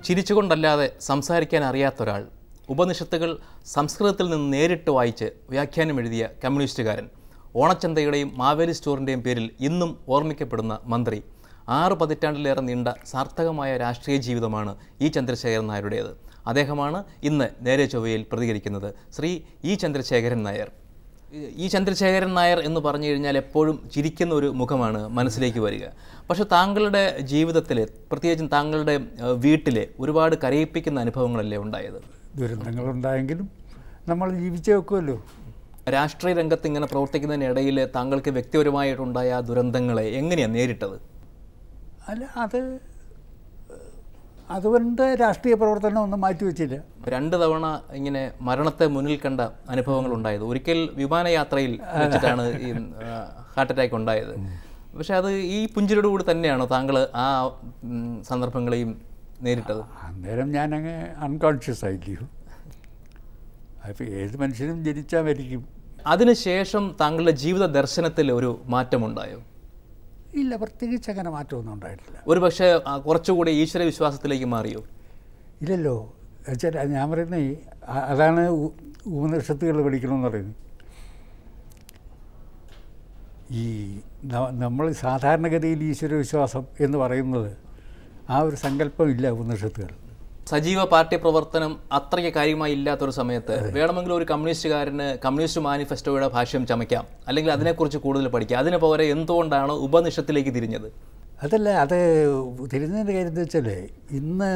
ചിരിച്ചുകൊണ്ടല്ലാതെ സംസാരിക്കാൻ അറിയാത്ത ഒരാൾ ഉപനിഷത്തുകൾ സംസ്കൃതത്തിൽ നിന്ന് നേരിട്ട് വായിച്ച് വ്യാഖ്യാനം എഴുതിയ കമ്മ്യൂണിസ്റ്റുകാരൻ ഓണച്ചന്തയുടെയും മാവേലി സ്റ്റോറിൻ്റെയും പേരിൽ ഇന്നും ഓർമ്മിക്കപ്പെടുന്ന മന്ത്രി ആറ് പതിറ്റാണ്ടിലേറെ നീണ്ട സാർത്ഥകമായ രാഷ്ട്രീയ ജീവിതമാണ് ഇ ചന്ദ്രശേഖരൻ നായരുടേത് അദ്ദേഹമാണ് ഇന്ന് നേരെ ചൊവ്വയിൽ പ്രതികരിക്കുന്നത് ശ്രീ ഇ ചന്ദ്രശേഖരൻ നായർ ഈ- ഈ ചന്ദ്രശേഖരൻ നായർ എന്ന് പറഞ്ഞു കഴിഞ്ഞാൽ എപ്പോഴും ചിരിക്കുന്ന ഒരു മുഖമാണ് മനസ്സിലേക്ക് വരിക പക്ഷെ താങ്കളുടെ ജീവിതത്തിൽ പ്രത്യേകിച്ചും താങ്കളുടെ ഏഹ്, വീട്ടിലെ ഒരുപാട് കരയിപ്പിക്കുന്ന അനുഭവങ്ങളല്ലേ ഉണ്ടായത് ദുരന്തങ്ങളുണ്ടായെങ്കിലും നമ്മൾ ജീവിച്ചേ വെക്കുമല്ലോ രാഷ്ട്രീയ രംഗത്ത് ഇങ്ങനെ പ്രവർത്തിക്കുന്നതിനിടയിൽ താങ്കൾക്ക് വ്യക്തിപരമായിട്ടുണ്ടായ ആ ദുരന്തങ്ങളെ എങ്ങനെയാണ് നേരിട്ടത് അല്ല അത് അതുകൊണ്ട് രാഷ്ട്രീയ പ്രവർത്തനം ഒന്നും മാറ്റിവെച്ചില്ല രണ്ട് തവണ ഇങ്ങനെ മരണത്തെ മുന്നിൽ കണ്ട അനുഭവങ്ങൾ ഉണ്ടായത് ഒരിക്കൽ വിമാനയാത്രയിൽ വെച്ചിട്ടാണ് ഈ ഹാർട്ട് അറ്റാക്ക് ഉണ്ടായത് പക്ഷെ അത് ഈ പുഞ്ചിരിയോട് കൂടി തന്നെയാണോ താങ്കൾ ആ ഉം, സന്ദർഭങ്ങളെയും നേരിട്ടത് അന്നേരം ഞാനങ്ങ് അൺകോൺഷ്യസ് ആയില്ലയോ അപ്പോൾ ഏത് മനുഷ്യനും ജനിച്ചാൽ മരിക്കും അതിനുശേഷം താങ്കളുടെ ജീവിത ദർശനത്തിൽ ഒരു മാറ്റമുണ്ടായോ ഇല്ല പ്രത്യേകിച്ച് അങ്ങനെ മാറ്റമൊന്നും ഉണ്ടായിട്ടില്ല ഒരു പക്ഷേ ആ, കുറച്ചുകൂടി ഈശ്വര വിശ്വാസത്തിലേക്ക് മാറിയോ ഇല്ലല്ലോ വെച്ചാൽ ഞാൻ പറയുന്നത് ഈ അ- അതാണ് ഉ- ഉപനിഷത്തുകൾ പഠിക്കണമെന്ന് പറയുന്നത് ഈ ന- നമ്മൾ സാധാരണഗതിയിൽ ഈശ്വര വിശ്വാസം എന്ന് പറയുന്നത് ആ ഒരു സങ്കല്പം ഇല്ല ഉപനിഷത്തുകൾ സജീവ പാർട്ടി പ്രവർത്തനം അത്രയ്ക്ക് കാര്യമായി ഇല്ലാത്തൊരു സമയത്ത് വേണമെങ്കിൽ ഒരു കമ്മ്യൂണിസ്റ്റുകാരന് കമ്മ്യൂണിസ്റ്റ് മാനിഫെസ്റ്റോയുടെ ഭാഷ്യം ചമയ്ക്കാം അല്ലെങ്കിൽ അതിനെക്കുറിച്ച് കൂടുതൽ പഠിക്കാം അതിന് പകരം എന്തുകൊണ്ടാണ് ഉപനിഷത്തിലേക്ക് തിരിഞ്ഞത് അതല്ല അത് തിരിഞ്ഞതിൻ്റെ കാര്യം എന്താ വെച്ചാൽ ഇന്ന്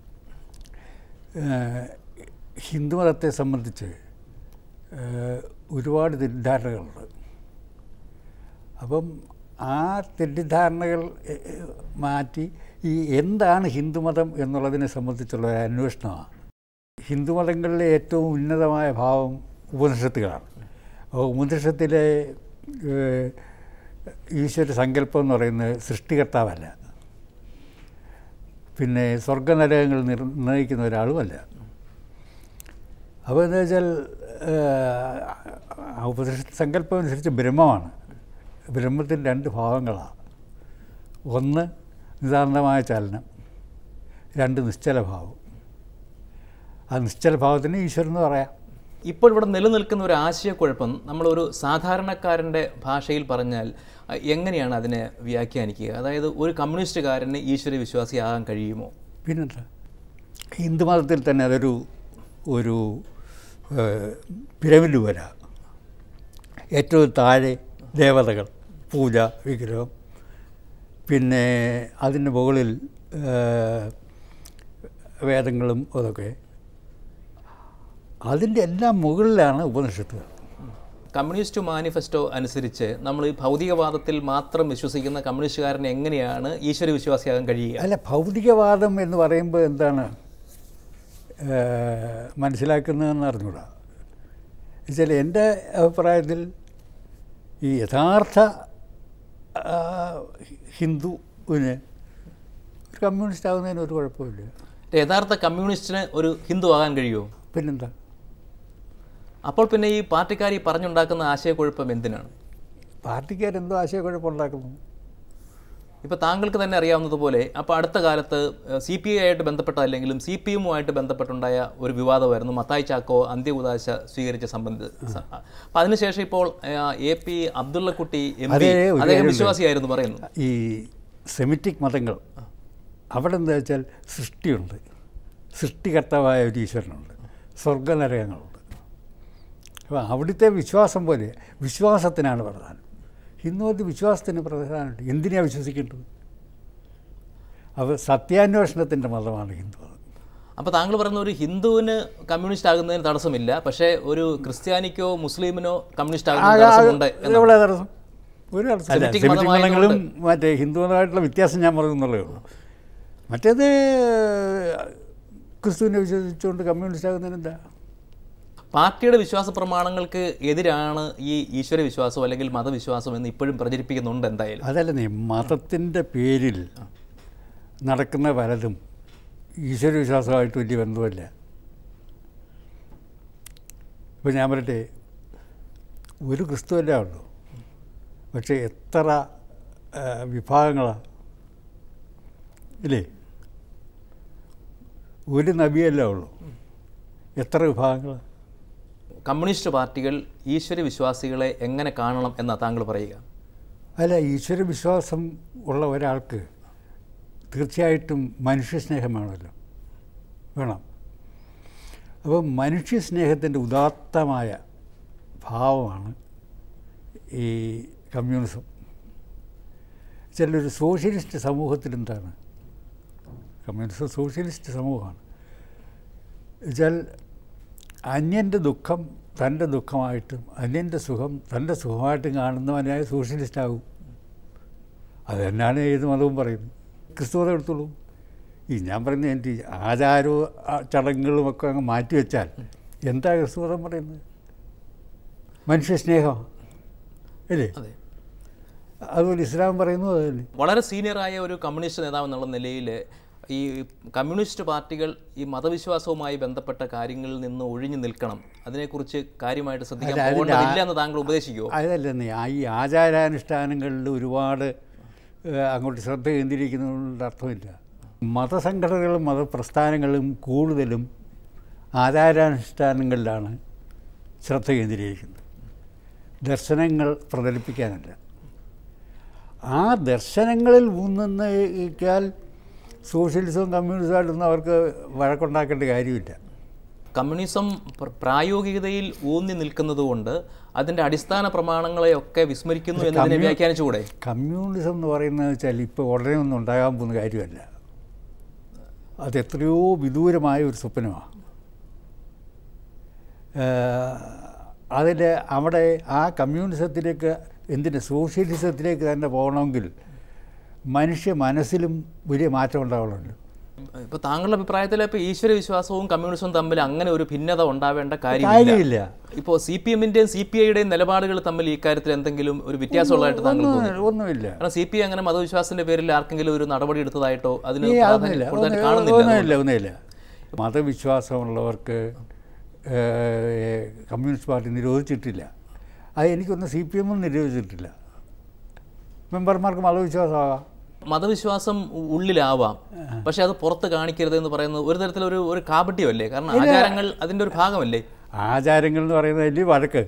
ഏഹ്, ഹിന്ദുമതത്തെ സംബന്ധിച്ച് ഏഹ്, ഒരുപാട് തെറ്റിദ്ധാരണകളുണ്ട് അപ്പം ആ തെറ്റിദ്ധാരണകൾ ഏഹ്, ഏഹ്, മാറ്റി ഈ എന്താണ് ഹിന്ദുമതം എന്നുള്ളതിനെ സംബന്ധിച്ചുള്ള ഒരു അന്വേഷണമാണ് ഹിന്ദുമതങ്ങളിലെ ഏറ്റവും ഉന്നതമായ ഭാവം ഉപനിഷത്തുകളാണ് അപ്പോൾ ഉപനിഷത്തിലെ ഏഹ്, ഈശ്വര സങ്കല്പം എന്ന് പറയുന്നത് സൃഷ്ടികർത്താവല്ല പിന്നെ സ്വർഗനരകങ്ങൾ നിർണ്ണയിക്കുന്ന ഒരാളുമല്ല അപ്പോൾ എന്താ വെച്ചാൽ ആ ഉപനിഷത്ത് സങ്കല്പം അനുസരിച്ച് ബ്രഹ്മമാണ് ബ്രഹ്മത്തിന് രണ്ട് ഭാവങ്ങളാണ് ഒന്ന് നിതാന്തമായ ചലനം രണ്ട് നിശ്ചലഭാവം ആ നിശ്ചലഭാവത്തിന് ഈശ്വരൻ എന്ന് പറയാം ഇപ്പോൾ ഇവിടെ നിലനിൽക്കുന്ന ഒരു ആശയക്കുഴപ്പം നമ്മളൊരു സാധാരണക്കാരൻ്റെ ഭാഷയിൽ പറഞ്ഞാൽ അഹ്, എങ്ങനെയാണ് അതിനെ വ്യാഖ്യാനിക്കുക അതായത് ഒരു കമ്മ്യൂണിസ്റ്റുകാരന് ഈശ്വര വിശ്വാസിയാകാൻ കഴിയുമോ പിന്നെന്താ ഹിന്ദുമതത്തിൽ തന്നെ അതൊരു ഒരു ഏഹ്, പിരമിഡ് പോലെ ഏറ്റവും താഴെ ദേവതകൾ പൂജ വിഗ്രഹം പിന്നെ അതിൻ്റെ മുകളിൽ ഏഹ്, വേദങ്ങളും അതൊക്കെ അതിൻ്റെ എല്ലാം മുകളിലാണ് ഉപനിഷത്തുകൾ കമ്മ്യൂണിസ്റ്റ് മാനിഫെസ്റ്റോ അനുസരിച്ച് നമ്മൾ ഈ ഭൗതികവാദത്തിൽ മാത്രം വിശ്വസിക്കുന്ന കമ്മ്യൂണിസ്റ്റുകാരന് എങ്ങനെയാണ് ഈശ്വര വിശ്വാസിയാകാൻ കഴിയുക അല്ല ഭൗതികവാദം എന്ന് പറയുമ്പോൾ എന്താണ് ഏഹ്, മനസ്സിലാക്കുന്നതെന്ന് അറിഞ്ഞൂടാ വെച്ചാൽ എൻ്റെ അഭിപ്രായത്തിൽ ഈ യഥാർത്ഥ ആ, ഹിന്ദുവിന് ഒരു കമ്മ്യൂണിസ്റ്റ് ആകുന്നതിന് ഒരു കുഴപ്പമില്ല യഥാർത്ഥ കമ്മ്യൂണിസ്റ്റിന് ഒരു ഹിന്ദു ആകാൻ കഴിയുമോ പിന്നെന്താ അപ്പോൾ പിന്നെ ഈ പാർട്ടിക്കാർ ഈ പറഞ്ഞുണ്ടാക്കുന്ന ആശയക്കുഴപ്പം എന്തിനാണ് പാർട്ടിക്കാരെന്തോ ആശയക്കുഴപ്പമുണ്ടാക്കുന്നു ഇപ്പോൾ താങ്കൾക്ക് തന്നെ അറിയാവുന്നതുപോലെ അപ്പോൾ അടുത്ത കാലത്ത് സി പി ഐ ആയിട്ട് ബന്ധപ്പെട്ടതല്ലെങ്കിലും സി പി എമ്മുമായിട്ട് ബന്ധപ്പെട്ടുണ്ടായ ഒരു വിവാദമായിരുന്നു മത്തായി ചാക്കോ അന്ത്യകുദാശ സ്വീകരിച്ച സംബന്ധ അപ്പം അതിനുശേഷം ഇപ്പോൾ A P Abdullakutty M P അതേ ഒരു അദ്ദേഹം കാര്യമുണ്ട്. വിശ്വാസിയായിരുന്നു പറയുന്നു ഈ സെമിറ്റിക് മതങ്ങൾ അവിടെ എന്താ വെച്ചാൽ സൃഷ്ടിയുണ്ട് സൃഷ്ടികർത്താവായ ഒരു ഈശ്വരനുണ്ട് സ്വർഗനരകങ്ങളുണ്ട് അപ്പോൾ അവിടുത്തെ വിശ്വാസം പോലെ വിശ്വാസത്തിനാണ് പ്രധാനം ഹിന്ദുമതത്തിൽ വിശ്വാസത്തിന് പ്രധാനമുണ്ട് എന്തിനാണ് വിശ്വസിക്കേണ്ടത് അപ്പോൾ സത്യാന്വേഷണത്തിൻ്റെ മതമാണ് ഹിന്ദുമതം അപ്പോൾ താങ്കൾ പറയുന്ന ഒരു ഹിന്ദുവിന് കമ്മ്യൂണിസ്റ്റ് ആകുന്നതിന് തടസ്സമില്ല പക്ഷേ ഒരു ക്രിസ്ത്യാനിക്കോ മുസ്ലിമിനോ കമ്മ്യൂണിസ്റ്റ് ആകുന്നതിന് തടസ്സമുണ്ട് എന്നാണ്. എവിടെ തടസ്സം ഒരു തടസ്സം അല്ല, സെമിറ്റിക് സെമിറ്റിക് മതമായതുകൊണ്ട് മതങ്ങളും മറ്റേ ഹിന്ദുമതമായിട്ടുള്ള വ്യത്യാസം ഞാൻ പറയുന്നുള്ളേ ഉള്ളൂ മറ്റേത് ക്രിസ്തുവിനെ വിശ്വസിച്ചുകൊണ്ട് കമ്മ്യൂണിസ്റ്റ് ആകുന്നതിന് എന്താ പാർട്ടിയുടെ വിശ്വാസ പ്രമാണങ്ങൾക്ക് എതിരാണ് ഈ ഈശ്വര വിശ്വാസം അല്ലെങ്കിൽ മതവിശ്വാസം എന്ന് ഇപ്പോഴും പ്രചരിപ്പിക്കുന്നുണ്ട് എന്തായാലും അതല്ല നീ മതത്തിൻ്റെ പേരിൽ നടക്കുന്ന പലതും ഈശ്വര വിശ്വാസമായിട്ട് വലിയ ബന്ധമില്ല ഇപ്പോൾ ഞാൻ പറയട്ടെ ഒരു ക്രിസ്തുവല്ലേ ഉള്ളൂ പക്ഷേ എത്ര വിഭാഗങ്ങളാണ് ഇല്ലേ ഒരു നബിയല്ല ഉള്ളൂ എത്ര വിഭാഗങ്ങൾ കമ്മ്യൂണിസ്റ്റ് പാർട്ടികൾ ഈശ്വര വിശ്വാസികളെ എങ്ങനെ കാണണം എന്നാ താങ്കൾ പറയുക അല്ല ഈശ്വര വിശ്വാസം ഉള്ള ഒരാൾക്ക് തീർച്ചയായിട്ടും മനുഷ്യസ്നേഹം വേണമല്ലോ വേണം അപ്പോൾ മനുഷ്യസ്നേഹത്തിൻ്റെ ഉദാത്തമായ ഭാവമാണ് ഈ കമ്മ്യൂണിസം ചിലൊരു സോഷ്യലിസ്റ്റ് സമൂഹത്തിൽ എന്താണ് കമ്മ്യൂണിസം സോഷ്യലിസ്റ്റ് സമൂഹമാണ് വെച്ചാൽ അന്യൻ്റെ ദുഃഖം തൻ്റെ ദുഃഖമായിട്ടും അന്യൻ്റെ സുഖം തൻ്റെ സുഖമായിട്ടും കാണുന്നവനായ സോഷ്യലിസ്റ്റ് ആകും അത് തന്നെയാണ് ഏത് മതവും പറയുന്നത് ക്രിസ്തു മതം എടുത്തോളൂ ഈ ഞാൻ പറയുന്നത് എൻ്റെ ഈ ആചാരവും ആ ചടങ്ങുകളും ഒക്കെ അങ്ങ് മാറ്റിവെച്ചാൽ എന്താ ക്രിസ്തു മതം പറയുന്നത് മനുഷ്യസ്നേഹം അല്ലേ അതെ അതുപോലെ ഇസ്ലാം പറയുന്നു അത് തന്നെ വളരെ സീനിയറായ ഒരു കമ്മ്യൂണിസ്റ്റ് നേതാവ് എന്നുള്ള നിലയിൽ ഈ കമ്മ്യൂണിസ്റ്റ് പാർട്ടികൾ ഈ മതവിശ്വാസവുമായി ബന്ധപ്പെട്ട കാര്യങ്ങളിൽ നിന്ന് ഒഴിഞ്ഞു നിൽക്കണം അതിനെക്കുറിച്ച് കാര്യമായിട്ട് ശ്രദ്ധിക്കാൻ അല്ല, അതിന്റെ പോകേണ്ടതില്ല എന്ന് താങ്കൾ ഉപദേശിക്കുമോ അതല്ലെന്നേ ആ ഈ ആചാരാനുഷ്ഠാനങ്ങളിൽ ഒരുപാട് ഏഹ്, അങ്ങോട്ട് ശ്രദ്ധ കേന്ദ്രീകരിക്കുന്നതുകൊണ്ട് അർത്ഥമില്ല മതസംഘടനകളും മതപ്രസ്ഥാനങ്ങളും കൂടുതലും ആചാരാനുഷ്ഠാനങ്ങളിലാണ് ശ്രദ്ധ കേന്ദ്രീകരിക്കുന്നത് ദർശനങ്ങൾ പ്രചരിപ്പിക്കാനല്ല ആ ദർശനങ്ങളിൽ ഊന്നുന്നേക്കാൾ സോഷ്യലിസവും കമ്മ്യൂണിസമായിട്ടൊന്നും അവർക്ക് വഴക്കുണ്ടാക്കേണ്ട കാര്യമില്ല കമ്മ്യൂണിസം പ്ര- പ്രായോഗികതയിൽ ഊന്നി നിൽക്കുന്നതുകൊണ്ട് അതിൻ്റെ അടിസ്ഥാന പ്രമാണങ്ങളെയൊക്കെ വിസ്മരിക്കുന്നു എന്നതിനെ വ്യാഖ്യാനിച്ചുകൂടെ കമ്മ്യൂണിസം എന്ന് പറയുന്നത് വെച്ചാൽ ഇപ്പോൾ ഉടനെ ഒന്നും ഉണ്ടാകാൻ പോകുന്ന കാര്യമല്ല അത് എത്രയോ വിദൂരമായ ഒരു സ്വപ്നമാണ് അതിൽ അവിടെ ആ കമ്മ്യൂണിസത്തിലേക്ക് എന്തിന് സോഷ്യലിസത്തിലേക്ക് തന്നെ പോകണമെങ്കിൽ മനുഷ്യ മനസ്സിലും വലിയ മാറ്റം ഉണ്ടാവണമല്ലോ ഇപ്പോൾ താങ്കളുടെ അഭിപ്രായത്തിൽ ഇപ്പോൾ ഈശ്വര വിശ്വാസവും കമ്മ്യൂണിസവും തമ്മിൽ അങ്ങനെ ഒരു ഭിന്നത ഉണ്ടാവേണ്ട കാര്യമില്ല. കാര്യമില്ല ഇപ്പോൾ സി പി എമ്മിൻ്റെയും സി പി ഐയുടെയും നിലപാടുകൾ തമ്മിൽ ഈ കാര്യത്തിൽ എന്തെങ്കിലും ഒരു വ്യത്യാസമുള്ളതായിട്ട് താങ്കൾ ഒന്നും തോന്നുന്നു ഒന്നുമില്ല കാരണം സി പി ഐ അങ്ങനെ മതവിശ്വാസത്തിന്റെ പേരിൽ ആർക്കെങ്കിലും ഒരു നടപടി എടുത്തതായിട്ടോ അതിന് ഈ പ്രാധാന്യം അതൊന്നുമില്ല കൂടുതലായിട്ട് ഒന്നും- കാണുന്നില്ല ഒന്നുമില്ല ഒന്നുമില്ല മതവിശ്വാസമുള്ളവർക്ക് ഏഹ്, കമ്മ്യൂണിസ്റ്റ് പാർട്ടി നിരോധിച്ചിട്ടില്ല അത് എനിക്കൊന്ന് സി പി എമ്മും നിരോധിച്ചിട്ടില്ല മെമ്പർമാർക്ക് മതവിശ്വാസമാകാം മതവിശ്വാസം ഉ- ഉള്ളിലാവാം പക്ഷെ അത് പുറത്ത് കാണിക്കരുത് എന്ന് പറയുന്നത് ഒരു തരത്തിലൊരു ഒരു കാപട്യമല്ലേ കാരണം ആചാരങ്ങൾ അതിന്റെ ഒരു ഭാഗമല്ലേ ആചാരങ്ങൾ എന്ന് പറയുന്നത് വലിയ വഴക്ക്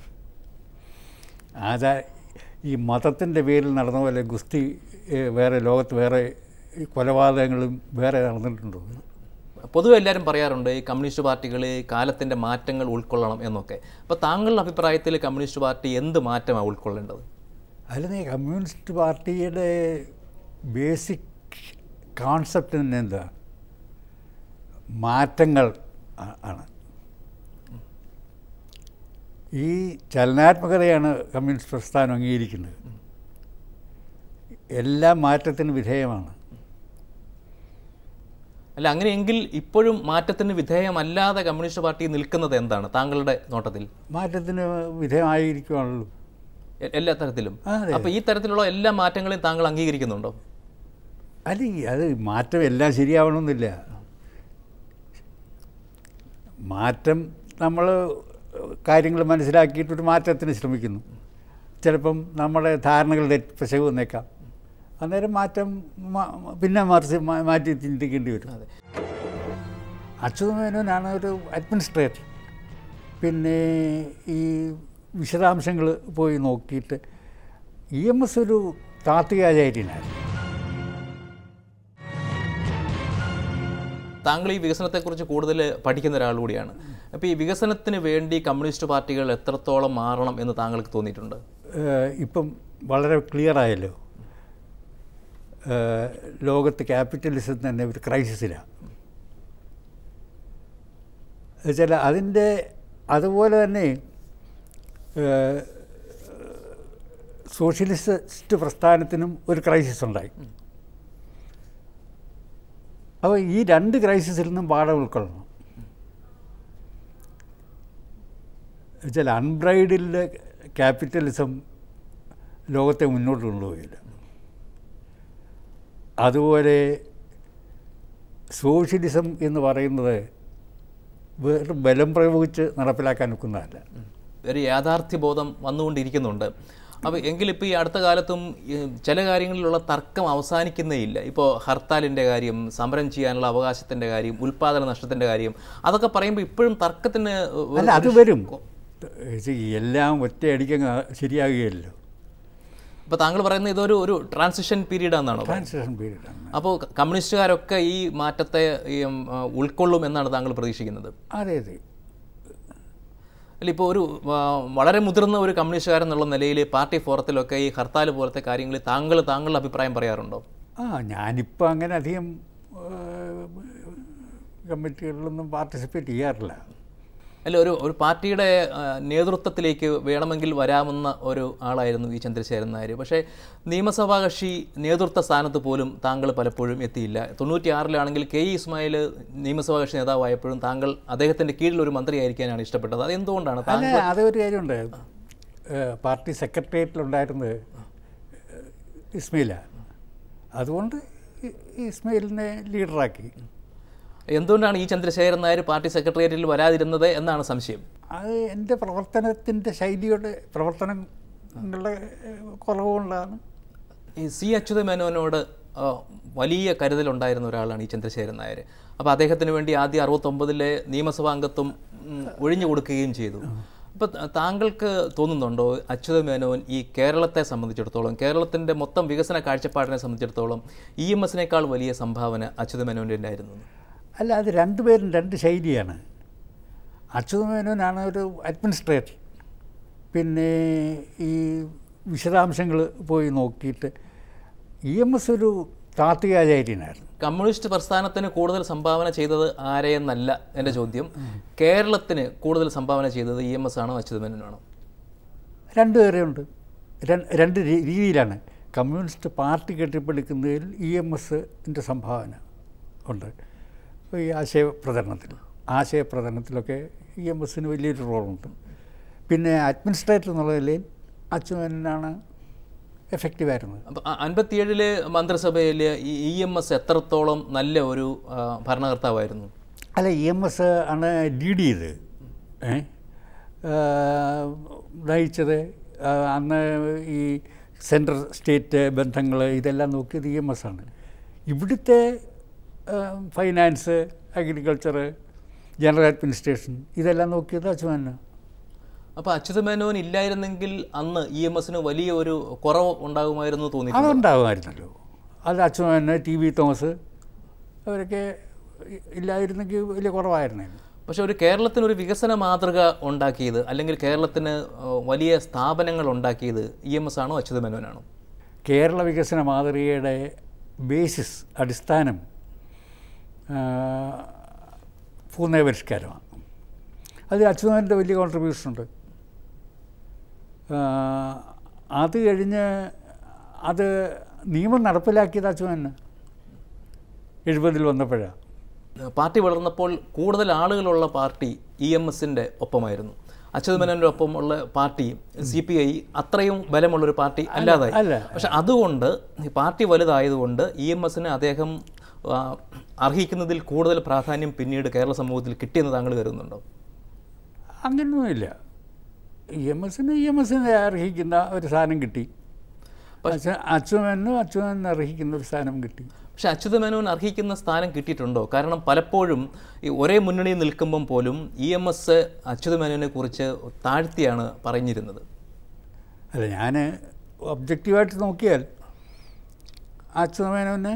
ആചാര ഈ മതത്തിൻ്റെ പേരിൽ നടന്ന പോലെ ഗുസ്തി ഏഹ്, വേറെ ലോകത്ത് വേറെ ഈ കൊലപാതകങ്ങളും വേറെ നടന്നിട്ടുണ്ടോ പൊതുവെ എല്ലാവരും പറയാറുണ്ട് ഈ കമ്മ്യൂണിസ്റ്റ് പാർട്ടികൾ ഈ കാലത്തിന്റെ മാറ്റങ്ങൾ ഉൾക്കൊള്ളണം എന്നൊക്കെ അപ്പോൾ താങ്കളുടെ അഭിപ്രായത്തിൽ കമ്മ്യൂണിസ്റ്റ് പാർട്ടി എന്ത് മാറ്റമാണ് ഉൾക്കൊള്ളേണ്ടത് അല്ലെന്നേ കമ്മ്യൂണിസ്റ്റ് പാർട്ടിയുടെ ബേസിക് കോൺസെപ്റ്റ് തന്നെ എന്താ മാറ്റങ്ങൾ ആ- ആണ് ഈ ചലനാത്മകതയാണ് കമ്മ്യൂണിസ്റ്റ് പ്രസ്ഥാനം അംഗീകരിക്കുന്നത് എല്ലാം മാറ്റത്തിന് വിധേയമാണ് അല്ല അങ്ങനെയെങ്കിൽ ഇപ്പോഴും മാറ്റത്തിന് വിധേയമല്ലാതെ കമ്മ്യൂണിസ്റ്റ് പാർട്ടി നിൽക്കുന്നത് എന്താണ് താങ്കളുടെ നോട്ടത്തിൽ മാറ്റത്തിന് വിധേയമായിരിക്കുവാണല്ലോ എ- എല്ലാ തരത്തിലും അതെ. അപ്പോൾ ഈ തരത്തിലുള്ള എല്ലാ മാറ്റങ്ങളെയും താങ്കൾ അംഗീകരിക്കുന്നുണ്ടോ അല്ല ഈ അത് മാറ്റം എല്ലാം ശരിയാവണമെന്നില്ല മാറ്റം നമ്മൾ കാര്യങ്ങൾ മനസ്സിലാക്കിയിട്ടൊരു മാറ്റത്തിന് ശ്രമിക്കുന്നു ചിലപ്പം നമ്മുടെ ധാരണകൾ തെറ്റ് പിശക് വന്നേക്കാം അന്നേരം മാറ്റം മാ- പിന്നെ മറിച്ച് മാ- മാറ്റി ചിന്തിക്കേണ്ടി വരും അതെ അച്യുത മേനോനാണ് ഒരു അഡ്മിനിസ്ട്രേറ്റർ പിന്നെ ഈ വിശദാംശങ്ങൾ പോയി നോക്കിയിട്ട് ഇ എം എസ് ഒരു താത്വികാചാര്യനായിരുന്നു താങ്കൾ ഈ വികസനത്തെക്കുറിച്ച് കൂടുതൽ പഠിക്കുന്ന ഒരാൾ കൂടിയാണ് അപ്പോൾ ഈ വികസനത്തിന് വേണ്ടി കമ്മ്യൂണിസ്റ്റ് പാർട്ടികൾ എത്രത്തോളം മാറണം എന്ന് താങ്കൾക്ക് തോന്നിയിട്ടുണ്ട് ഏഹ് ഇപ്പം വളരെ ക്ലിയർ ആയല്ലോ ഏഹ് ലോകത്ത് ക്യാപിറ്റലിസം തന്നെ ഒരു ക്രൈസിസിലാണ് വെച്ചാൽ അതിൻ്റെ അതുപോലെ തന്നെ ഏഹ് സോഷ്യലിസ്റ്റ് പ്രസ്ഥാനത്തിനും ഒരു ക്രൈസിസ് ഉണ്ടായി അപ്പോൾ ഈ രണ്ട് ക്രൈസിസിൽ നിന്നും പാഠം ഉൾക്കൊള്ളണം വെച്ചാൽ അൺബ്രൈഡിൽഡ് ക്യാപിറ്റലിസം ലോകത്തെ മുന്നോട്ട് കൊണ്ടുപോയില്ല അതുപോലെ സോഷ്യലിസം എന്ന് പറയുന്നത് വെറും ബലം പ്രയോഗിച്ച് നടപ്പിലാക്കാൻ ഒക്കുന്നതല്ല ഒരു യാഥാർത്ഥ്യബോധം വന്നുകൊണ്ടിരിക്കുന്നുണ്ട് അപ്പോൾ എങ്കിലിപ്പോൾ ഈ അടുത്ത കാലത്തും ഈ ചില കാര്യങ്ങളിലുള്ള തർക്കം അവസാനിക്കുന്നേ ഇല്ല ഇപ്പോൾ ഹർത്താലിൻ്റെ കാര്യം സമരം ചെയ്യാനുള്ള അവകാശത്തിൻ്റെ കാര്യം ഉൽപ്പാദന നഷ്ടത്തിൻ്റെ കാര്യം അതൊക്കെ പറയുമ്പോൾ ഇപ്പോഴും തർക്കത്തിന് ഒരു- അല്ല അത് വരും ഇത് എല്ലാം ഒറ്റയടിക്കങ്ങ് ശരിയാകുകയല്ലോ അപ്പോൾ താങ്കൾ പറയുന്നത് ഇതൊരു ഒരു ട്രാൻസിഷൻ പീരീഡ് ആണെന്നാണോ ട്രാൻസിഷൻ പീരീഡാണ് അപ്പോൾ കമ്മ്യൂണിസ്റ്റുകാരൊക്കെ ഈ മാറ്റത്തെ ഈ, ഉം, ആ, ഉൾക്കൊള്ളും എന്നാണ് താങ്കൾ പ്രതീക്ഷിക്കുന്നത് അതെ അതെ അല്ല ഇപ്പോൾ ഒരു ആ, വളരെ മുതിർന്ന ഒരു കമ്മ്യൂണിസ്റ്റുകാരൻ എന്നുള്ള നിലയിൽ പാർട്ടി ഫോറത്തിലൊക്കെ ഈ ഹർത്താൽ പോലത്തെ കാര്യങ്ങളിൽ താങ്കൾ താങ്കളുടെ അഭിപ്രായം പറയാറുണ്ടോ ആ ഞാനിപ്പോൾ അങ്ങനെ അധികം കമ്മിറ്റികളിലൊന്നും പാർട്ടിസിപ്പേറ്റ് ചെയ്യാറില്ല അല്ല ഒരു ഒരു പാർട്ടിയുടെ ആ, നേതൃത്വത്തിലേക്ക് വേണമെങ്കിൽ വരാമെന്ന ഒരു ആളായിരുന്നു ഈ ചന്ദ്രശേഖരൻ നായർ പക്ഷേ നിയമസഭാ കക്ഷി നേതൃത്വ സ്ഥാനത്ത് പോലും താങ്കൾ പലപ്പോഴും എത്തിയില്ല തൊണ്ണൂറ്റിയാറിലാണെങ്കിൽ കെ ഇ ഇസ്മായിൽ നിയമസഭാ കക്ഷി നേതാവായപ്പോഴും താങ്കൾ അദ്ദേഹത്തിൻ്റെ കീഴിൽ ഒരു മന്ത്രിയായിരിക്കാനാണ് ഇഷ്ടപ്പെട്ടത് അത് എന്തുകൊണ്ടാണ് താങ്കൾ അല്ല അതൊരു കാര്യമുണ്ട് ഏഹ് പാർട്ടി സെക്രട്ടേറിയറ്റിലുണ്ടായിരുന്നത് ഇസ്മയില അതുകൊണ്ട് ഇ- ഇസ്മയിലിനെ ലീഡറാക്കി എന്തുകൊണ്ടാണ് ഈ ചന്ദ്രശേഖരൻ നായർ പാർട്ടി സെക്രട്ടേറിയറ്റിൽ വരാതിരുന്നത് എന്നാണ് സംശയം അത് എൻ്റെ പ്രവർത്തനത്തിൻ്റെ ശൈലിയുടെ പ്രവർത്തനങ്ങളുടെ ഏഹ് കുറവുകൊണ്ടാണ് ഈ സി അച്യുത മേനോനോട് ആ, വലിയ കരുതലുണ്ടായിരുന്ന ഒരാളാണ് ഈ ചന്ദ്രശേഖരൻ നായർ അപ്പോൾ അദ്ദേഹത്തിന് വേണ്ടി ആദ്യം അറുപത്തൊമ്പതിലെ നിയമസഭാ അംഗത്വം ഉം, ഒഴിഞ്ഞു കൊടുക്കുകയും ചെയ്തു അപ്പോൾ താങ്കൾക്ക് തോന്നുന്നുണ്ടോ അച്യുത മേനോൻ ഈ കേരളത്തെ സംബന്ധിച്ചിടത്തോളം കേരളത്തിൻ്റെ മൊത്തം വികസന കാഴ്ചപ്പാടിനെ സംബന്ധിച്ചിടത്തോളം ഇ എം എസിനേക്കാൾ വലിയ സംഭാവന അച്യുത മേനോൻ്റെ ഉണ്ടായിരുന്നു എന്ന്? അല്ല അത് രണ്ടുപേരും രണ്ട് ശൈലിയാണ് അച്യുതമേനോനാണ് ഒരു അഡ്മിനിസ്ട്രേറ്റർ പിന്നെ ഈ വിശദാംശങ്ങൾ പോയി നോക്കിയിട്ട് ഇ എം എസ് ഒരു താത്വികാചാര്യനായിരുന്നു കമ്മ്യൂണിസ്റ്റ് പ്രസ്ഥാനത്തിന് കൂടുതൽ സംഭാവന ചെയ്തത് ആരെയെന്നല്ല എൻ്റെ ചോദ്യം കേരളത്തിന് കൂടുതൽ സംഭാവന ചെയ്തത് ഇ എം എസ് ആണോ അച്യുത മേനോനാണോ രണ്ടുപേരെ ഉണ്ട് ര- രണ്ട് രീ- രീതിയിലാണ് കമ്മ്യൂണിസ്റ്റ് പാർട്ടി കെട്ടിപ്പടുക്കുന്നതിൽ ഇ എം എസിൻ്റെ സംഭാവന ഉണ്ട് ഈ ആശയപ്രചരണത്തിൽ ആശയപ്രചരണത്തിലൊക്കെ ഇ എം എസിന് വലിയൊരു റോളുണ്ട് പിന്നെ അഡ്മിനിസ്ട്രേറ്റർ എന്നുള്ള നിലയിൽ അച്യുതനാണ് എഫക്റ്റീവായിരുന്നത് അപ്പം അൻപത്തിയേഴിലെ മന്ത്രിസഭയിൽ ഈ ഇ എം എസ് എത്രത്തോളം നല്ല ഒരു ആ, ഭരണകർത്താവായിരുന്നു അല്ല ഇ എം എസ് ആണ് ലീഡ് ചെയ്ത് ഏ ആ, നയിച്ചത് ആ, അന്ന് ഈ സെൻട്രൽ സ്റ്റേറ്റ് ബന്ധങ്ങൾ ഇതെല്ലാം നോക്കിയത് ഇ എം എസ് ആണ് ഇവിടുത്തെ ഫൈനാൻസ് അഗ്രികൾച്ചർ ജനറൽ അഡ്മിനിസ്ട്രേഷൻ ഇതെല്ലാം നോക്കിയത് അച്യുതനാണ് അപ്പോൾ അച്യുത മേനോൻ ഇല്ലായിരുന്നെങ്കിൽ അന്ന് ഇ എം എസിന് വലിയ ഒരു കുറവ് ഉണ്ടാകുമായിരുന്നു തോന്നി അതുണ്ടാകുമായിരുന്നല്ലോ അത് അച്യുതന് ടി വി തോമസ് അവരൊക്കെ ഇല്ലായിരുന്നെങ്കിൽ വലിയ കുറവായിരുന്നേനെ പക്ഷെ ഒരു കേരളത്തിന് ഒരു വികസന മാതൃക ഉണ്ടാക്കിയത് അല്ലെങ്കിൽ കേരളത്തിന് ആ, വലിയ സ്ഥാപനങ്ങൾ ഉണ്ടാക്കിയത് ഇ എം എസ് ആണോ അച്യുത മേനോനാണോ കേരള വികസന മാതൃകയുടെ ബേസിസ് അടിസ്ഥാനം ആ, ഭൂനയപരിഷ്കാരമാണ് അത് അച്യുതൻ്റെ വലിയ കോൺട്രിബ്യൂഷൻ ഉണ്ട് ആ, അത് കഴിഞ്ഞ് അത് നിയമം നടപ്പിലാക്കിയത് അച്യുതന് എഴുപതിൽ വന്നപ്പോഴാണ് പാർട്ടി വളർന്നപ്പോൾ കൂടുതൽ ആളുകളുള്ള പാർട്ടി ഇ എം എസിൻ്റെ ഒപ്പമായിരുന്നു അച്യുത മേനോൻ്റെ ഒപ്പമുള്ള പാർട്ടി സി പി ഐ അത്രയും ബലമുള്ളൊരു പാർട്ടി അല്ലാതായി അല്ല. പക്ഷെ അതുകൊണ്ട് ഈ പാർട്ടി വലുതായതുകൊണ്ട് ഇ എം എസിന് അദ്ദേഹം ആ, അർഹിക്കുന്നതിൽ കൂടുതൽ പ്രാധാന്യം പിന്നീട് കേരള സമൂഹത്തിൽ കിട്ടിയെന്ന് താങ്കൾ കരുതുന്നുണ്ടോ അങ്ങനെയൊന്നുമില്ല ഇ എം എസിന് ഇ എം എസിന് അർഹിക്കുന്ന ഒരു സാധനം കിട്ടി അച്യുതനും അച്യുതന് അർഹിക്കുന്ന ഒരു സ്ഥാനം കിട്ടി പക്ഷെ അച്യുത മേനോൻ അർഹിക്കുന്ന സ്ഥാനം കിട്ടിയിട്ടുണ്ടോ കാരണം പലപ്പോഴും ഈ ഒരേ മുന്നണിയിൽ നിൽക്കുമ്പം പോലും ഇ എം എസ് അച്യുത മേനോനെ കുറിച്ച് താഴ്ത്തിയാണ് പറഞ്ഞിരുന്നത് അല്ല ഞാൻ ഒബ്ജക്റ്റീവായിട്ട് നോക്കിയാൽ അച്യുതമേനോന്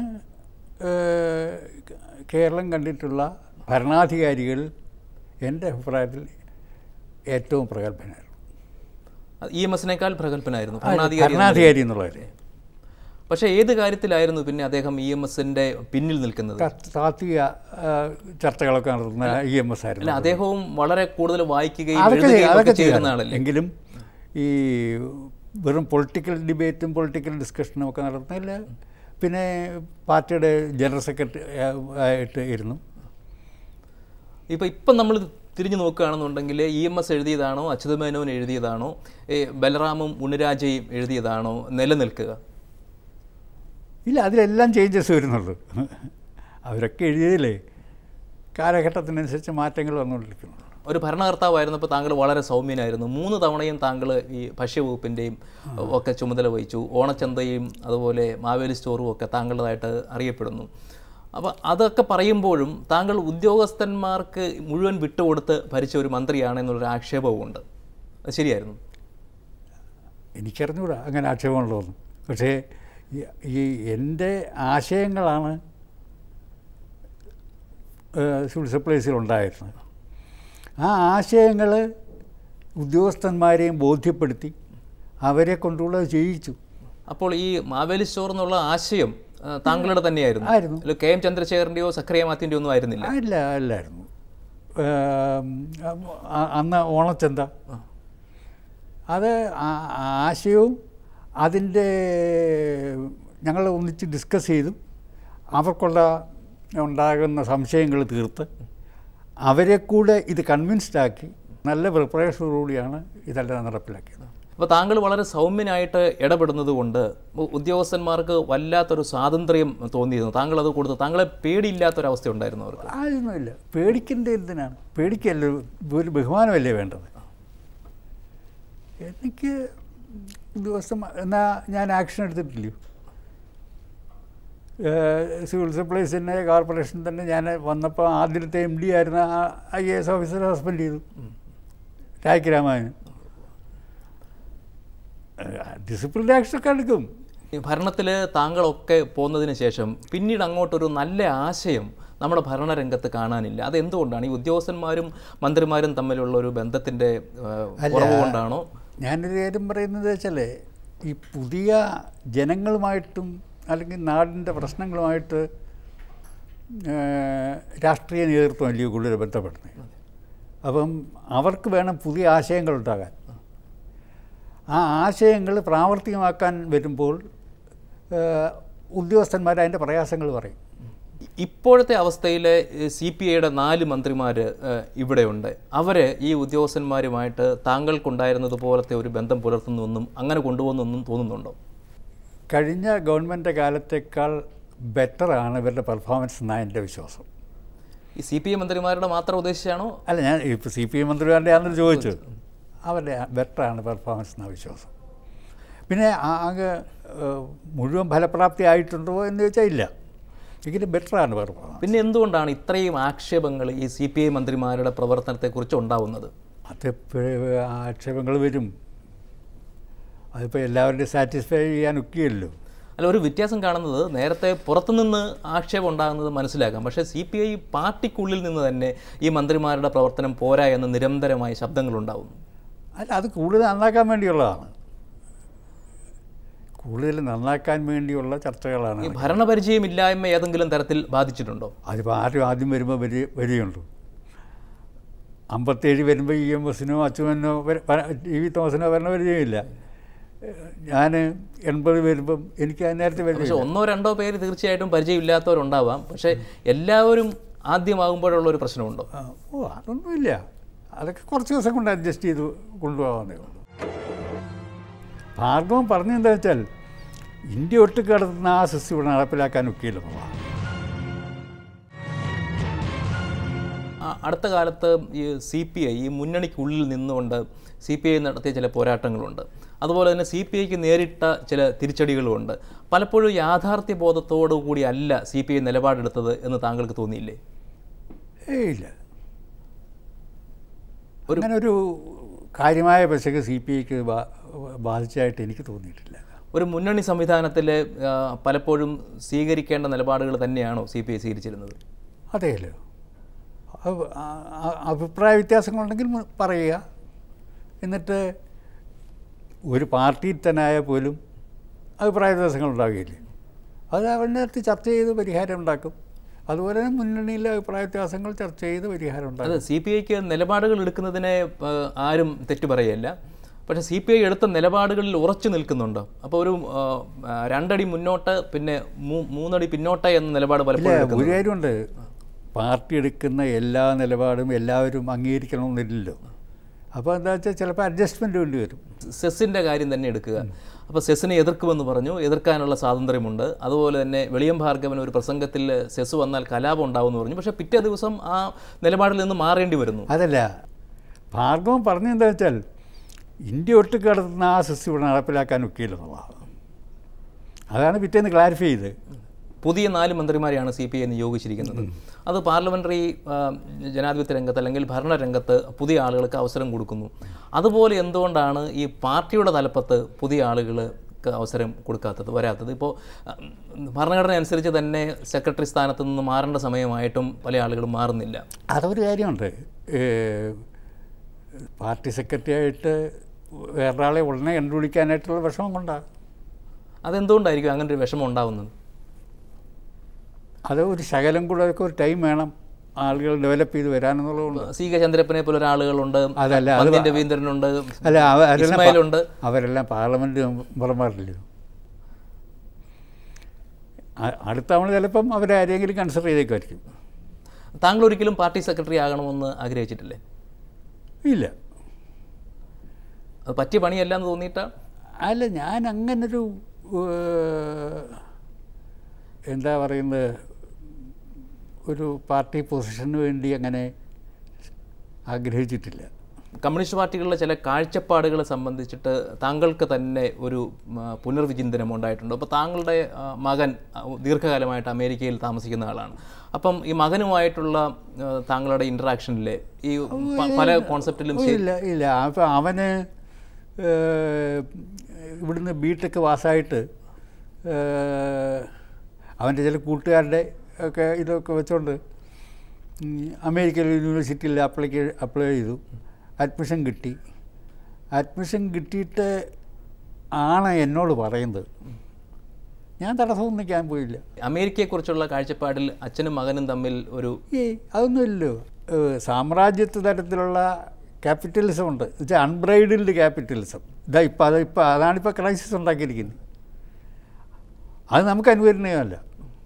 കേരളം കണ്ടിട്ടുള്ള ഭരണാധികാരികൾ എൻ്റെ അഭിപ്രായത്തിൽ ഏറ്റവും പ്രഗത്ഭനായിരുന്നു ഇ എം എസിനേക്കാൾ പ്രഗത്ഭനായിരുന്നു ഭരണാധികാരി എന്ന നിലയിൽ. ഭരണാധികാരി എന്നുള്ളവരെ പക്ഷേ ഏത് കാര്യത്തിലായിരുന്നു പിന്നെ അദ്ദേഹം ഇ എം എസിന്റെ പിന്നിൽ നിൽക്കുന്നത് ത- താത്വിക ആ, ചർച്ചകളൊക്കെ നടത്തുന്ന ഇ എം എസ് അല്ല ആയിരുന്നു അദ്ദേഹവും വളരെ കൂടുതൽ വായിക്കുകയും അതൊക്കെ എഴുതുകയും ചെയ്യും, ഒക്കെ അതൊക്കെ ചെയ്യുന്ന ചെയ്യാം ആളല്ലേ എങ്കിലും ഈ വെറും പൊളിറ്റിക്കൽ ഡിബേറ്റും പൊളിറ്റിക്കൽ ഡിസ്കഷനും ഒക്കെ നടത്തുന്നില്ല പിന്നെ പാർട്ടിയുടെ ജനറൽ സെക്രട്ടറി ആയിട്ട് ഇരുന്നു ഇപ്പം ഇപ്പം നമ്മൾ തിരിഞ്ഞു നോക്കുകയാണെന്നുണ്ടെങ്കിൽ ഇ എം എസ് എഴുതിയതാണോ അച്യുത മേനോൻ എഴുതിയതാണോ ഈ ബലറാമും ഉണ്ണിരാജയും എഴുതിയതാണോ നിലനിൽക്കുക ഇല്ല അതിലെല്ലാം ചേഞ്ചസ് വരുന്നുള്ളൂ അവരൊക്കെ എഴുതിയതിലേ കാലഘട്ടത്തിനനുസരിച്ച് മാറ്റങ്ങൾ വന്നുകൊണ്ടിരിക്കുന്നുള്ളൂ ഒരു ഭരണകർത്താവായിരുന്നപ്പോൾ താങ്കൾ വളരെ സൗമ്യനായിരുന്നു മൂന്ന് തവണയും താങ്കൾ ഈ ഭക്ഷ്യവകുപ്പിൻ്റെയും ഒക്കെ ചുമതല വഹിച്ചു ഓണച്ചന്തയും അതുപോലെ മാവേലി സ്റ്റോറും ഒക്കെ താങ്കളുടേതായിട്ട് അറിയപ്പെടുന്നു അപ്പോൾ അതൊക്കെ പറയുമ്പോഴും താങ്കൾ ഉദ്യോഗസ്ഥന്മാർക്ക് മുഴുവൻ വിട്ടുകൊടുത്ത് ഭരിച്ച ഒരു മന്ത്രിയാണ് എന്നുള്ളൊരു ആക്ഷേപവുമുണ്ട് അത് ശരിയായിരുന്നു എനിക്കറിഞ്ഞൂടാ അങ്ങനെ ആക്ഷേപമുള്ളതൊന്നും പക്ഷേ ഈ- ഈ എൻ്റെ ആശയങ്ങളാണ് ഏഹ്, സിവിൽ സപ്ലൈസിൽ ഉണ്ടായിരുന്നത് ആ ആശയങ്ങൾ ഉദ്യോഗസ്ഥന്മാരെയും ബോധ്യപ്പെടുത്തി അവരെ കൊണ്ടുള്ളത് ചെയ്യിച്ചു അപ്പോൾ ഈ മാവേലി സ്റ്റോർ എന്നുള്ള ആശയം ആ, താങ്കളുടെ തന്നെയായിരുന്നു ആയിരുന്നു. അല്ല കെ എം ചന്ദ്രശേഖരൻ്റെയോ സക്രിയ മാത്തിൻ്റെയോ ഒന്നും ആയിരുന്നില്ല അല്ല അല്ലായിരുന്നു ഏം, അ- അന്ന് ഓണച്ചന്ത അത് ആ- ആശയവും അതിൻ്റെ ഞങ്ങൾ ഒന്നിച്ച് ഡിസ്കസ് ചെയ്തു അവർക്കുള്ള ഉണ്ടാകുന്ന സംശയങ്ങൾ തീർത്ത് അവരെ കൂടെ ഇത് കൺവിൻസ്ഡ് ആക്കി നല്ല പ്രിപ്പറേഷനോടുകൂടിയാണ് ഇതെല്ലാം നടപ്പിലാക്കിയത് അപ്പോൾ താങ്കൾ വളരെ സൗമ്യനായിട്ട് ഇടപെടുന്നത് കൊണ്ട് ഉ- ഉദ്യോഗസ്ഥന്മാർക്ക് വല്ലാത്തൊരു സ്വാതന്ത്ര്യം തോന്നിയിരുന്നു താങ്കൾ അത് കൊടുത്തു താങ്കളെ പേടിയില്ലാത്തൊരവസ്ഥ ഉണ്ടായിരുന്നു അവർക്ക് ആയിരുന്നില്ല പേടിക്കേണ്ട എന്തിനാണ് പേടിക്കല്ല ഒരു ബഹുമാനമല്ലേ വേണ്ടത് എനിക്ക് ദിവസം എന്നാ ഞാൻ ആക്ഷൻ എടുത്തിട്ടില്ലയോ ഏഹ് സിവിൽ സപ്ലൈസിൻ്റെ കോർപ്പറേഷൻ തന്നെ ഞാൻ വന്നപ്പോൾ ആദ്യത്തെ എം ഡി ആയിരുന്ന ഐ എ എസ് ഓഫീസറെ സസ്പെൻഡ് ചെയ്തു രാജ് രാമായണൻ ഡിസിപ്ലിൻ ആക്ഷനൊക്കെ എടുക്കും ഈ ഭരണത്തിൽ താങ്കളൊക്കെ പോന്നതിന് ശേഷം പിന്നീട് അങ്ങോട്ടൊരു നല്ല ആശയം നമ്മുടെ ഭരണരംഗത്ത് കാണാനില്ല അത് എന്തുകൊണ്ടാണ് ഈ ഉദ്യോഗസ്ഥന്മാരും മന്ത്രിമാരും തമ്മിലുള്ള ഒരു ബന്ധത്തിൻ്റെ കുറവ് കൊണ്ടാണോ ഞാനൊരു കാര്യം പറയുന്നത് വെച്ചാൽ ഈ പുതിയ ജനങ്ങളുമായിട്ടും അല്ലെങ്കിൽ നാടിൻ്റെ പ്രശ്നങ്ങളുമായിട്ട് ഏഹ്, രാഷ്ട്രീയ നേതൃത്വം അല്ലയോ കൂടുതൽ ബന്ധപ്പെടുന്നത് അപ്പം അവർക്ക് വേണം പുതിയ ആശയങ്ങൾ ഉണ്ടാകാൻ ആ ആശയങ്ങൾ പ്രാവർത്തികമാക്കാൻ വരുമ്പോൾ ഏഹ്, ഉദ്യോഗസ്ഥന്മാർ അതിൻ്റെ പ്രയാസങ്ങൾ പറയും ഇപ്പോഴത്തെ അവസ്ഥയിൽ സി പി ഐയുടെ നാല് മന്ത്രിമാർ ഇവിടെയുണ്ട് അവർ ഈ ഉദ്യോഗസ്ഥന്മാരുമായിട്ട് താങ്കൾക്കുണ്ടായിരുന്നത് പോലത്തെ ഒരു ബന്ധം പുലർത്തുന്നൊന്നും അങ്ങനെ കൊണ്ടുപോകുന്നൊന്നും തോന്നുന്നുണ്ടോ കഴിഞ്ഞ ഗവൺമെൻറ് കാലത്തേക്കാൾ ബെറ്ററാണ് ഇവരുടെ പെർഫോമൻസ് എന്നാണ് എൻ്റെ വിശ്വാസം ഈ സി പി ഐ മന്ത്രിമാരുടെ മാത്രം ഉദ്ദേശിച്ചാണോ അല്ല ഞാൻ ഇപ്പോൾ സി പി എം മന്ത്രിമാരുടെ ആണെന്ന് ചോദിച്ചത് അവരുടെ ബെറ്ററാണ് പെർഫോമൻസ് എന്ന വിശ്വാസം പിന്നെ ആ- ആകെ ഏഹ്, മുഴുവൻ ഫലപ്രാപ്തി ആയിട്ടുണ്ടോ എന്ന് ചോദിച്ചാൽ ഇല്ല എങ്കിലും ബെറ്ററാണ് പെർഫോമൻസ് പിന്നെ എന്തുകൊണ്ടാണ് ഇത്രയും ആക്ഷേപങ്ങൾ ഈ സി പി ഐ മന്ത്രിമാരുടെ പ്രവർത്തനത്തെക്കുറിച്ച് ഉണ്ടാവുന്നത് അത് ആക്ഷേപങ്ങൾ വരും അതിപ്പോൾ എല്ലാവരുടെയും സാറ്റിസ്ഫൈ ചെയ്യാൻ ഒക്കെയല്ലോ അല്ല ഒരു വ്യത്യാസം കാണുന്നത് നേരത്തെ പുറത്തുനിന്ന് ആക്ഷേപം ഉണ്ടാകുന്നത് മനസ്സിലാക്കാം പക്ഷേ സി പി ഐ പാർട്ടിക്കുള്ളിൽ നിന്ന് തന്നെ ഈ മന്ത്രിമാരുടെ പ്രവർത്തനം പോരാ എന്ന് നിരന്തരമായ ശബ്ദങ്ങളുണ്ടാവുന്നു അല്ല അത് കൂടുതൽ നന്നാക്കാൻ വേണ്ടിയുള്ളതാണ് കൂടുതൽ നന്നാക്കാൻ വേണ്ടിയുള്ള ചർച്ചകളാണ് ഈ ഭരണപരിചയം ഇല്ലായ്മ ഏതെങ്കിലും തരത്തിൽ ബാധിച്ചിട്ടുണ്ടോ അതിപ്പോൾ ആരും ആദ്യം വരുമ്പോൾ വരി വരികയുള്ളൂ അമ്പത്തേഴ് വരുമ്പോൾ ഇ എം എസിനോ അച്ചുവനോ ടി വി തോമസിനോ വരണ പരിചയമില്ല ഞാൻ എൺപത് വരുമ്പം എനിക്ക് ആ നേരത്തെ പക്ഷെ പരിചയം ഒന്നോ രണ്ടോ പേര് തീർച്ചയായിട്ടും പരിചയമില്ലാത്തവരുണ്ടാവാം പക്ഷേ എല്ലാവരും ആദ്യമാകുമ്പോഴുള്ള ഒരു പ്രശ്നമുണ്ടോ ആ, ഓ അതൊന്നുമില്ല അതൊക്കെ കുറച്ച് ദിവസം കൊണ്ട് അഡ്ജസ്റ്റ് ചെയ്ത് കൊണ്ടുപോകാവുന്നേ ഉള്ളൂ ഭാർഗവം പറഞ്ഞെന്താ വെച്ചാൽ ഇന്ത്യ ഒട്ട് കിടത്തുന്ന ആ സിസ്റ്റം ഇവിടെ നടപ്പിലാക്കാൻ ഒക്കെയില്ല ആ, അടുത്ത കാലത്ത് ഈ സി പി ഐ ഈ മുന്നണിക്കുള്ളിൽ നിന്നുകൊണ്ട് സി പി ഐ നടത്തിയ ചില പോരാട്ടങ്ങളുണ്ട് അതുപോലെ തന്നെ സി പി ഐക്ക് നേരിട്ട ചില തിരിച്ചടികളുമുണ്ട് പലപ്പോഴും യാഥാർത്ഥ്യ ബോധത്തോടു കൂടി അല്ല സി പി ഐ നിലപാടെടുത്തത് എന്ന് താങ്കൾക്ക് തോന്നിയില്ലേ ഏയ് ഇല്ല അങ്ങനെ ഒരു കാര്യമായ പശക്ക് സി പി ഐക്ക് ബാധിച്ചതായിട്ട് എനിക്ക് തോന്നിയിട്ടില്ല ഒരു മുന്നണി സംവിധാനത്തിൽ പലപ്പോഴും സ്വീകരിക്കേണ്ട നിലപാടുകൾ തന്നെയാണോ സി പി ഐ സ്വീകരിച്ചിരുന്നത് അതെയല്ലോ അഭി- ആ- ആ- അഭിപ്രായ വ്യത്യാസങ്ങളുണ്ടെങ്കിൽ മു- പറയുക എന്നിട്ട് ഒരു പാർട്ടിയിൽ തന്നെ ആയാൽ പോലും അഭിപ്രായ വ്യത്യാസങ്ങൾ ഉണ്ടാവുകയില്ലേ അത് അവരുടെ ചർച്ച ചെയ്ത് പരിഹാരം ഉണ്ടാക്കും അതുപോലെ തന്നെ മുന്നണിയിലെ അഭിപ്രായ വ്യത്യാസങ്ങൾ ചർച്ച ചെയ്ത് പരിഹാരം അത് ഉണ്ടാക്കും സി പി ഐക്ക് നിലപാടുകൾ എടുക്കുന്നതിനെ ആ, ആരും തെറ്റു പറയല്ല പക്ഷേ സി പി ഐ എടുത്ത നിലപാടുകളിൽ ഉറച്ചു നിൽക്കുന്നുണ്ട് അപ്പോൾ ഒരു ആ, ആ, രണ്ടടി മുന്നോട്ട് പിന്നെ മൂ- മൂന്നടി പിന്നോട്ട് എന്ന നിലപാട് ഇല്ല പലപ്പോഴും എടുക്കുന്നു. ഒരു കാര്യമുണ്ട് പാർട്ടി എടുക്കുന്ന എല്ലാ നിലപാടും എല്ലാവരും അംഗീകരിക്കണമെന്നില്ലല്ലോ അപ്പോൾ എന്താ വെച്ചാൽ ചിലപ്പോൾ അഡ്ജസ്റ്റ്മെൻറ്റ് വേണ്ടി വരും സെസ്സിൻ്റെ കാര്യം തന്നെ എടുക്കുക അപ്പോൾ സെസ്സിനെ എതിർക്കുമെന്ന് പറഞ്ഞു എതിർക്കാനുള്ള സ്വാതന്ത്ര്യമുണ്ട് അതുപോലെ തന്നെ വെളിയം ഭാർഗവൻ ഒരു പ്രസംഗത്തിൽ സെസ് വന്നാൽ കലാപം ഉണ്ടാവുമെന്ന് പറഞ്ഞു പക്ഷേ പിറ്റേ ദിവസം ആ നിലപാടിൽ നിന്ന് മാറേണ്ടി വരുന്നു അതല്ല ഭാർഗവൻ പറഞ്ഞെന്താ വെച്ചാൽ ഇന്ത്യ ഒട്ട് കിടത്തുന്ന ആ സിസ്റ്റം ഇവിടെ നടപ്പിലാക്കാൻ ഒക്കെയില്ലെന്നുള്ളതാണ് അതാണ് പിറ്റേന്ന് ക്ലാരിഫൈ ചെയ്ത് പുതിയ നാല് മന്ത്രിമാരെയാണ് സി പി ഐ നിയോഗിച്ചിരിക്കുന്നത് അത് പാർലമെന്ററി ആ, ജനാധിപത്യ രംഗത്ത് അല്ലെങ്കിൽ ഭരണരംഗത്ത് പുതിയ ആളുകൾക്ക് അവസരം കൊടുക്കുന്നു അതുപോലെ എന്തുകൊണ്ടാണ് ഈ പാർട്ടിയുടെ തലപ്പത്ത് പുതിയ ആളുകൾക്ക് അവസരം കൊടുക്കാത്തത് വരാത്തത് ഇപ്പോൾ ഭരണഘടന അനുസരിച്ച് തന്നെ സെക്രട്ടറി സ്ഥാനത്ത് നിന്ന് മാറേണ്ട സമയമായിട്ടും പല ആളുകളും മാറുന്നില്ല അതൊരു കാര്യമുണ്ട് ഏഹ്, പാർട്ടി സെക്രട്ടറി ആയിട്ട് വേറൊരാളെ ഉടനെ കണ്ടുപിടിക്കാനായിട്ടുള്ള വിഷമം കൊണ്ടാണ് അതെന്തുകൊണ്ടായിരിക്കും അങ്ങനെ ഒരു വിഷമം ഉണ്ടാവുന്നത് അത് ഒരു ശകലം കൂടെ ഒക്കെ ഒരു ടൈം വേണം ആളുകൾ ഡെവലപ്പ് ചെയ്ത് വരാനെന്നുള്ളതുകൊണ്ട് സി കെ ചന്ദ്രപ്പനെ പോലെ ഒരാളുകളുണ്ട് അതല്ല, അത് പന്ന്യൻ രവീന്ദ്രനുണ്ട് അല്ല അവ- അവരെല്ലാം പാ- ഇസ്മായിലുണ്ട് അവരെല്ലാം പാർലമെൻറ്റ് മെമ്പർമാരില്ലയോ അ- അടുത്ത തവണ ചിലപ്പം അവരെ ആരെങ്കിലും കൺസിഡർ ചെയ്തേക്കുമായിരിക്കും താങ്കൾ ഒരിക്കലും പാർട്ടി സെക്രട്ടറി ആകണമെന്ന് ആഗ്രഹിച്ചിട്ടില്ലേ ഇല്ല അത് പറ്റിയ പണിയല്ല എന്ന് തോന്നിയിട്ടാ അല്ല ഞാൻ അങ്ങനൊരു ഏഹ്, എന്താ പറയുന്നത് ഒരു പാർട്ടി പൊസിഷന് വേണ്ടി അങ്ങനെ ആഗ്രഹിച്ചിട്ടില്ല കമ്മ്യൂണിസ്റ്റ് പാർട്ടികളുടെ ചില കാഴ്ചപ്പാടുകളെ സംബന്ധിച്ചിട്ട് താങ്കൾക്ക് തന്നെ ഒരു ഉം, ആ, പുനർവിചിന്തനം ഉണ്ടായിട്ടുണ്ട് അപ്പോൾ താങ്കളുടെ ആ, മകൻ ആ, ദീർഘകാലമായിട്ട് അമേരിക്കയിൽ താമസിക്കുന്ന ആളാണ് അപ്പം ഈ മകനുമായിട്ടുള്ള ആ, താങ്കളുടെ ഇൻട്രാക്ഷനിലെ ഈ പ- പല കോൺസെപ്റ്റിലും ശരി- ഇല്ല ഇല്ല അപ്പം അവന് ഏഹ്, ഇവിടുന്ന് ബിടെക് പാസ്സായിട്ട് ഏഹ്, അവൻ്റെ ചില കൂട്ടുകാരുടെ ഒക്കെ ഇതൊക്കെ വെച്ചുകൊണ്ട് ഉം, അമേരിക്കൻ യൂണിവേഴ്സിറ്റിയിൽ അപ്ലിക്കേ അപ്ലൈ ചെയ്തു അഡ്മിഷൻ കിട്ടി അഡ്മിഷൻ കിട്ടിയിട്ട് ആണ് എന്നോട് പറയുന്നത് ഞാൻ തടസ്സമൊന്നും നിൽക്കാൻ പോയില്ല അമേരിക്കയെക്കുറിച്ചുള്ള കാഴ്ചപ്പാടിൽ അച്ഛനും മകനും തമ്മിൽ ഒരു ഏയ് അതൊന്നുമില്ലല്ലോ ഏഹ് സാമ്രാജ്യത്വ തരത്തിലുള്ള ക്യാപിറ്റലിസം ഉണ്ട് വെച്ചാൽ അൺബ്രൈഡിൽഡ് ക്യാപിറ്റലിസം ഇതാ ഇപ്പം അത് ഇപ്പം അതാണിപ്പോൾ ക്രൈസിസ് ഉണ്ടാക്കിയിരിക്കുന്നത് അത് നമുക്ക് അനുകരണീയമല്ല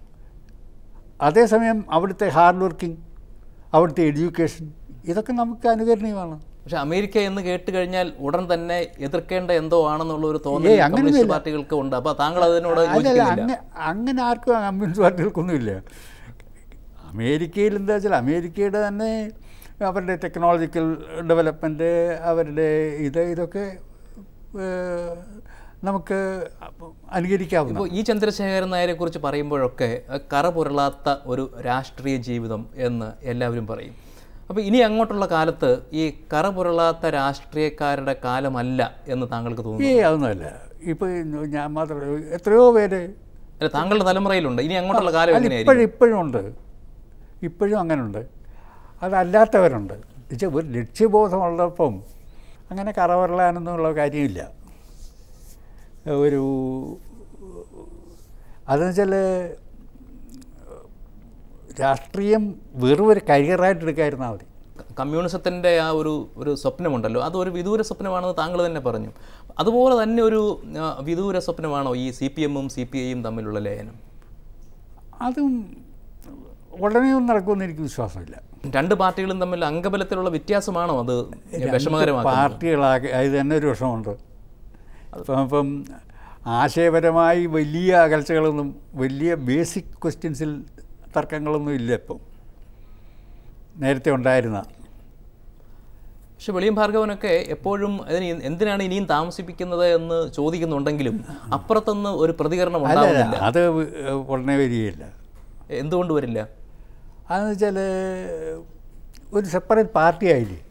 അതേസമയം അവിടുത്തെ ഹാർഡ് വർക്കിംഗ് അവിടുത്തെ എഡ്യൂക്കേഷൻ ഇതൊക്കെ നമുക്ക് അനുകരണീയമാണ് പക്ഷെ അമേരിക്ക എന്ന് കേട്ട് കഴിഞ്ഞാൽ ഉടൻ തന്നെ എതിർക്കേണ്ട എന്തോ ആണെന്നുള്ള ഒരു തോന്നൽ ഏയ് അങ്ങനെയൊന്നുമില്ല. കമ്മ്യൂണിസ്റ്റ് പാർട്ടികൾക്ക് ഉണ്ട് അപ്പോൾ താങ്കൾ അതിനോട് അല്ലല്ല യോജിക്കുന്നില്ല അങ്ങനെ അങ്ങനെ ആർക്കും കമ്മ്യൂണിസ്റ്റ് പാർട്ടികൾക്കൊന്നുമില്ല അമേരിക്കയിൽ എന്താ വെച്ചാൽ അമേരിക്കയുടെ തന്നെ അവരുടെ ടെക്നോളജിക്കൽ ഡെവലപ്മെൻറ്റ് അവരുടെ ഇത് ഇതൊക്കെ ഏഹ്, നമുക്ക് അനുകരിക്കാവുന്ന ഇപ്പോൾ ഈ ചന്ദ്രശേഖരൻ നായരെ കുറിച്ച് പറയുമ്പോഴൊക്കെ അഹ് കറ പുരളാത്ത ഒരു രാഷ്ട്രീയ ജീവിതം എന്ന് എല്ലാവരും പറയും അപ്പോൾ ഇനി അങ്ങോട്ടുള്ള കാലത്ത് ഈ കറ പുരളാത്ത രാഷ്ട്രീയക്കാരുടെ കാലമല്ല എന്ന് താങ്കൾക്ക് തോന്നുന്നു ഏയ് അതൊന്നുമല്ല ഇപ്പോൾ ഞാൻ മാത്രമല്ല എത്രയോ പേര് അല്ല താങ്കളുടെ തലമുറയിലുണ്ട് ഇനി അങ്ങോട്ടുള്ള കാലം അല്ല എങ്ങനെയായിരിക്കും ഇപ്പോഴും ഇപ്പോഴും ഉണ്ട് ഇപ്പോഴും അങ്ങനെയുണ്ട് അതല്ലാത്തവരുണ്ട് വെച്ചാൽ ഒരു ലക്ഷ്യബോധമുള്ളപ്പം അങ്ങനെ കറവറലാനൊന്നുള്ള കാര്യമില്ല ഒരു അതെന്ന് വെച്ചാൽ രാഷ്ട്രീയം വെറും ഒരു കരിയറായിട്ട് എടുക്കാതിരുന്നാൽ മതി കമ്മ്യൂണിസത്തിൻ്റെ ആ ഒരു ഒരു സ്വപ്നമുണ്ടല്ലോ അത് ഒരു വിദൂര സ്വപ്നമാണെന്ന് താങ്കൾ തന്നെ പറഞ്ഞു അതുപോലെ തന്നെ ഒരു ആ, വിദൂര സ്വപ്നമാണോ ഈ സി പി എമ്മും സി പി ഐയും തമ്മിലുള്ള ലയനം അതും ഉടനെ ഒന്നും നടക്കുമെന്ന് എനിക്ക് വിശ്വാസമില്ല രണ്ട് പാർട്ടികളും തമ്മിൽ അംഗബലത്തിലുള്ള വ്യത്യാസമാണോ അത് വിഷമകരമാക്കുന്നത് പാർട്ടികളാകെ അത് തന്നെ ഒരു വിഷമമുണ്ട് അപ്പം ഇപ്പം ആശയപരമായി വലിയ അകൽച്ചകളൊന്നും വലിയ ബേസിക് ക്വസ്റ്റ്യൻസിൽ തർക്കങ്ങളൊന്നും ഇല്ല ഇപ്പം നേരത്തെ ഉണ്ടായിരുന്ന പക്ഷെ വെളിയം ഭാർഗവനൊക്കെ എപ്പോഴും അതിന് എന്തിനാണ് ഇനിയും താമസിപ്പിക്കുന്നത് എന്ന് ചോദിക്കുന്നുണ്ടെങ്കിലും അപ്പുറത്തുനിന്ന് ഒരു പ്രതികരണം അല്ല ഉണ്ടാവുന്നില്ല അത് ഉടനെ വരികയില്ല എന്തുകൊണ്ട് വരില്ല അതെന്ന് വെച്ചാൽ ഒരു സെപ്പറേറ്റ് പാർട്ടി ആയില്ലേ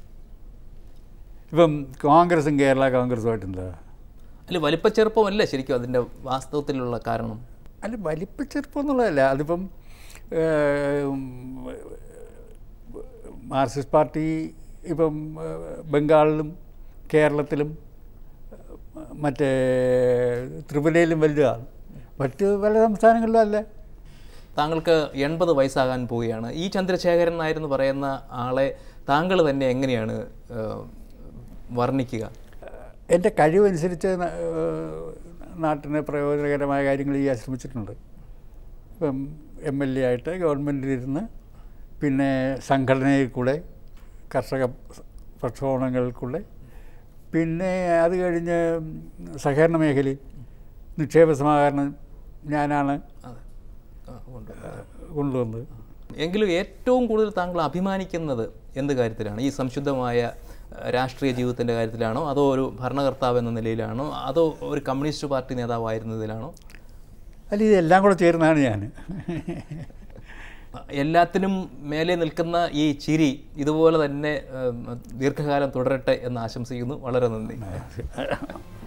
ഇപ്പം കോൺഗ്രസും കേരള കോൺഗ്രസുമായിട്ട് എന്താ അല്ല വലിപ്പച്ചെറുപ്പമല്ല ശരിക്കും അതിൻ്റെ വാസ്തവത്തിലുള്ള കാരണം അല്ല വലിപ്പച്ചെറുപ്പം എന്നുള്ളതല്ല അതിപ്പം ഏഹ്, മാർക്സിസ്റ്റ് പാർട്ടി ഇപ്പം ഏഹ്, ബംഗാളിലും കേരളത്തിലും ഏഹ്, മറ്റേ ത്രിപുരയിലും വലുതാണ് മറ്റ് പല സംസ്ഥാനങ്ങളിലും അല്ല താങ്കൾക്ക് എൺപത് വയസ്സാകാൻ പോവുകയാണ് ഈ ചന്ദ്രശേഖരൻ നായർ എന്ന് പറയുന്ന ആളെ താങ്കൾ തന്നെ എങ്ങനെയാണ് ഏഹ്, വർണ്ണിക്കുക എൻ്റെ കഴിവനുസരിച്ച് ന- ഏഹ്, നാട്ടിന് പ്രയോജനകരമായ കാര്യങ്ങൾ ചെയ്യാൻ ശ്രമിച്ചിട്ടുണ്ട് ഇപ്പം എം എൽ എ ആയിട്ട് ഗവൺമെൻറ്റിലിരുന്ന് പിന്നെ സംഘടനയിൽ കൂടെ കർഷക പ്രക്ഷോഭങ്ങളിൽ കൂടെ പിന്നെ അത് കഴിഞ്ഞ് സഹകരണ മേഖലയിൽ നിക്ഷേപ സമാഹരണം ഞാനാണ് അതെ ആ, ഉണ്ട്. കൊണ്ടുവന്നത് എങ്കിലും ഏറ്റവും കൂടുതൽ താങ്കൾ അഭിമാനിക്കുന്നത് എന്ത് കാര്യത്തിലാണ് ഈ സംശുദ്ധമായ ഏഹ്, രാഷ്ട്രീയ ജീവിതത്തിൻ്റെ കാര്യത്തിലാണോ അതോ ഒരു ഭരണകർത്താവ് എന്ന നിലയിലാണോ അതോ ഒരു കമ്മ്യൂണിസ്റ്റ് പാർട്ടി നേതാവായിരുന്നതിലാണോ അല്ല ഇതെല്ലാം കൂടെ ചേർന്നാണ് ഞാൻ എല്ലാത്തിനും മേലെ നിൽക്കുന്ന ഈ ചിരി ഇതുപോലെ തന്നെ ഏഹ്, ദീർഘകാലം തുടരട്ടെ എന്ന് ആശംസിക്കുന്നു വളരെ നന്ദി